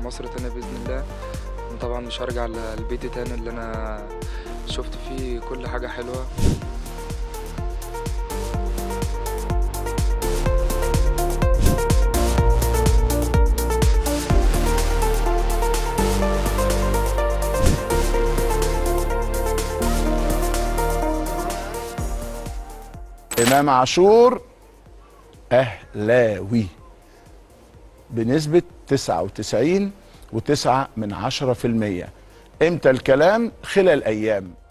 مصر تاني باذن الله طبعا مش هرجع لبيتي تاني اللي انا شفت فيه كل حاجه حلوه امام عاشور اهلاوي بنسبه 99 و9 من 10% امتى الكلام خلال ايام